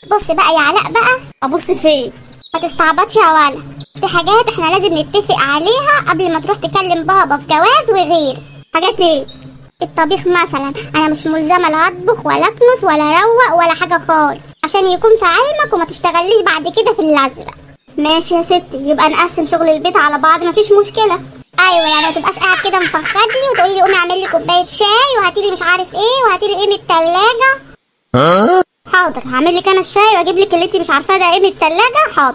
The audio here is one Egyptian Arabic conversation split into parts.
بص بقى يا علاء بقى ابص فين ما تستعبطش يا ولا في حاجات احنا لازم نتفق عليها قبل ما تروح تكلم بابا في جواز وغيره حاجات ايه الطبيخ مثلا انا مش ملزمه لا اطبخ ولا اكنس ولا اروق ولا حاجه خالص عشان يكون في علمك وما تشتغليش بعد كده في الازرق ماشي يا ستي يبقى نقسم شغل البيت على بعض مفيش مشكله ايوه يعني ما تبقاش قاعد كده مفخدني وتقولي لي قومي اعملي لي كوبايه شاي وهاتي لي مش عارف ايه وهاتي لي ايه من التلاجة حاضر هعمل لك انا الشاي واجيب لك اللي انت مش عارفاه ده ايه من التلاجة حاضر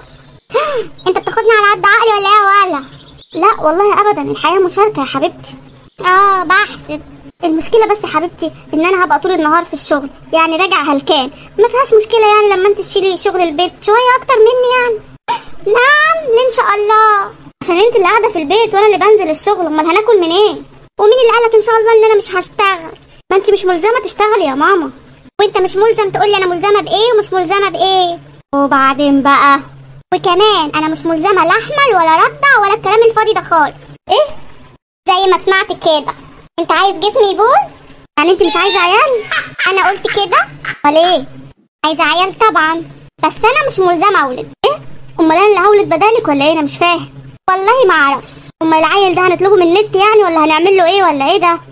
انت بتاخدني على قد عقلي ولا ايه يا ولا لا والله ابدا الحياه مشاركه يا حبيبتي اه بحسب المشكله بس يا حبيبتي ان انا هبقى طول النهار في الشغل يعني راجع هلكان ما فيهاش مشكله يعني لما انت تشيلي شغل البيت شويه اكتر مني يعني نعم ليه ان شاء الله عشان انت اللي قاعده في البيت وانا اللي بنزل الشغل امال هناكل منين ومين اللي قالك ان شاء الله ان انا مش هشتغل ما انت مش ملزمه تشتغلي يا ماما وانت مش ملزم تقولي انا ملزمه بايه ومش ملزمه بايه وبعدين بقى وكمان انا مش ملزمه لا احمل ولا ردع ولا الكلام الفاضي ده خالص ايه زي ما سمعت كده انت عايز جسمي يبوظ يعني انت مش عايزه عيال انا قلت كده ولا ايه عايزه عيال طبعا بس انا مش ملزمه اولد ايه امال انا اللي هولد بدالك ولا ايه انا مش فاهم والله ما اعرفش امال العيل ده هنطلبه من النت يعني ولا هنعمل له ايه ولا ايه ده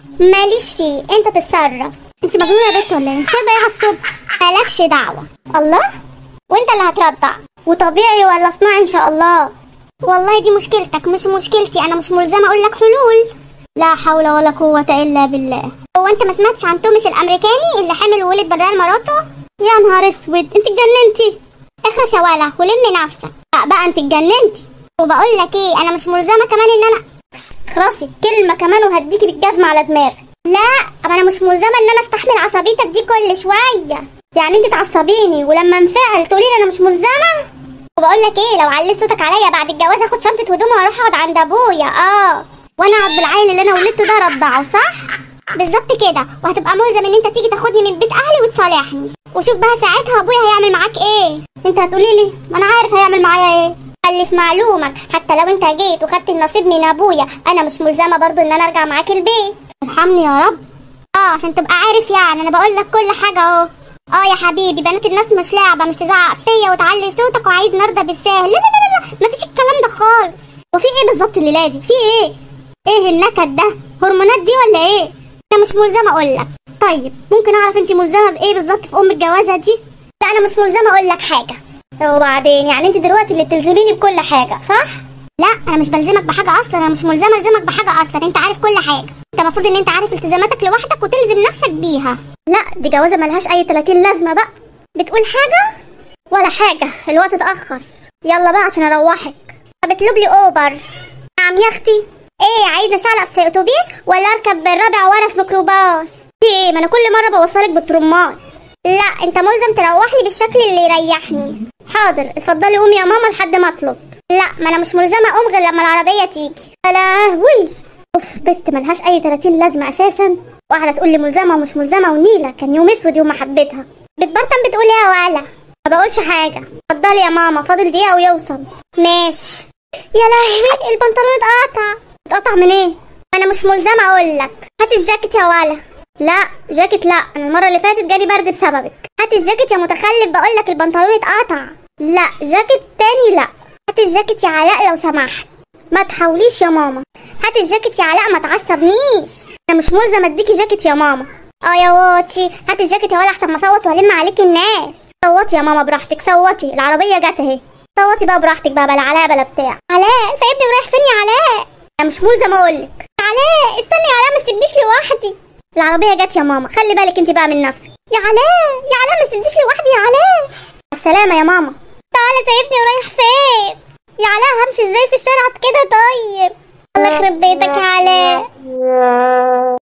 ماليش فيه انت تتصرف انت مجنونه يا بنت ولا ايه انت شاربه ايه على الصبح مالكش دعوه الله وانت اللي هترضع وطبيعي ولا صناعي ان شاء الله والله دي مشكلتك مش مشكلتي انا مش ملزمه اقول لك حلول لا حول ولا قوه الا بالله هو انت ما سمعتش عن توماس الامريكاني اللي حامل وولد بدل مراته يا نهار اسود انت اتجننتي اخرس يا ولا ولم نفسك لا بقى انت اتجننتي وبقول لك ايه انا مش ملزمه كمان ان انا خلاصي كلمه كمان وهديكي بالجزمه على دماغك لا انا مش ملزمه ان انا استحمل عصبيتك دي كل شويه يعني انت تعصبيني ولما انفعل تقولي لي انا مش ملزمه وبقول لك ايه لو عليت صوتك عليا بعد الجواز هاخد شنطه هدومي واروح اقعد عند ابويا اه وانا اقعد بالعيل اللي انا ولدته ده ردعه صح بالظبط كده وهتبقى ملزم ان انت تيجي تاخدني من بيت اهلي وتصالحني وشوف بقى ساعتها ابويا هيعمل معاك ايه انت هتقولي لي ما انا عارف هيعمل معايا ايه خلي في معلومك حتى لو انت جيت وخدت النصيب من ابويا انا مش ملزمه برضو ان انا ارجع معاك البيت ارحمني يا رب اه عشان تبقى عارف يعني انا بقول لك كل حاجه اهو اه يا حبيبي بنات الناس مش لعبه مش تزعق فيا وتعلي صوتك وعايز نرضى بالسهل لا لا لا لا مفيش الكلام ده خالص وفي ايه بالظبط الليله دي في ايه ايه النكد ده هرمونات دي ولا ايه انا مش ملزمه اقول لك طيب ممكن اعرف انت ملزمه بايه بالظبط في ام الجوازه دي لا انا مش ملزمه اقول لك حاجه وبعدين يعني انت دلوقتي اللي بتلزميني بكل حاجه صح لا انا مش بلزمك بحاجه اصلا انا مش ملزمه الزمك بحاجه اصلا انت عارف كل حاجه انت المفروض ان انت عارف التزاماتك لوحدك وتلزم نفسك بيها لا دي جوازه ملهاش اي 30 لازمه بقى بتقول حاجه ولا حاجه الوقت اتاخر يلا بقى عشان اروحك طب اطلب لي اوبر نعم يا اختي ايه عايزه اشعلق في اتوبيس ولا اركب بالرابع ورا في ميكروباص في ايه ما انا كل مره بوصلك بالترمات لا انت ملزم تروحني بالشكل اللي يريحني حاضر اتفضلي قومي يا ماما لحد ما اطلب لا ما انا مش ملزمه اقوم غير لما العربيه تيجي يا لهوي اوف بنت ملهاش اي 30 لازمه اساسا وقاعده تقول لي ملزمه ومش ملزمه ونيله كان يوم اسود يوم ما حبيتها بتبرطم بتقول ايه يا ولا ما بقولش حاجه اتفضلي يا ماما فاضل دقيقه ويوصل ماشي يا لهوي البنطلون اتقطع اتقطع من ايه انا مش ملزمه اقول لك هات الجاكيت يا ولا لا جاكيت لا انا المره اللي فاتت جالي برد بسببك هات الجاكيت يا متخلف بقول لك البنطلون اتقطع لا جاكيت تاني لا هات الجاكيت يا علاء لو سمحت ما تحاوليش يا ماما هات الجاكيت يا علاء ما تعصبنيش انا مش ملزم اديكي جاكيت يا ماما اه يا واطي هات الجاكيت يا ولا احسن ما اصوت والم عليك الناس صوتي يا ماما براحتك صوتي العربيه جت اهي صوتي بقى براحتك بقى بلا علاء بلا بتاع علاء سايبني ورايح فين يا علاء انا مش ملزم اقولك علاء استني يا علاء ما تسيبنيش لوحدي العربيه جت يا ماما خلي بالك انت بقى من نفسك يا علاء يا علاء ما تسيبنيش لوحدي يا علاء السلامه يا ماما تعالى سايبني ورايح فين يا علاء همشي ازاي في الشارع كده طيب الله يخرب بيتك يا علاء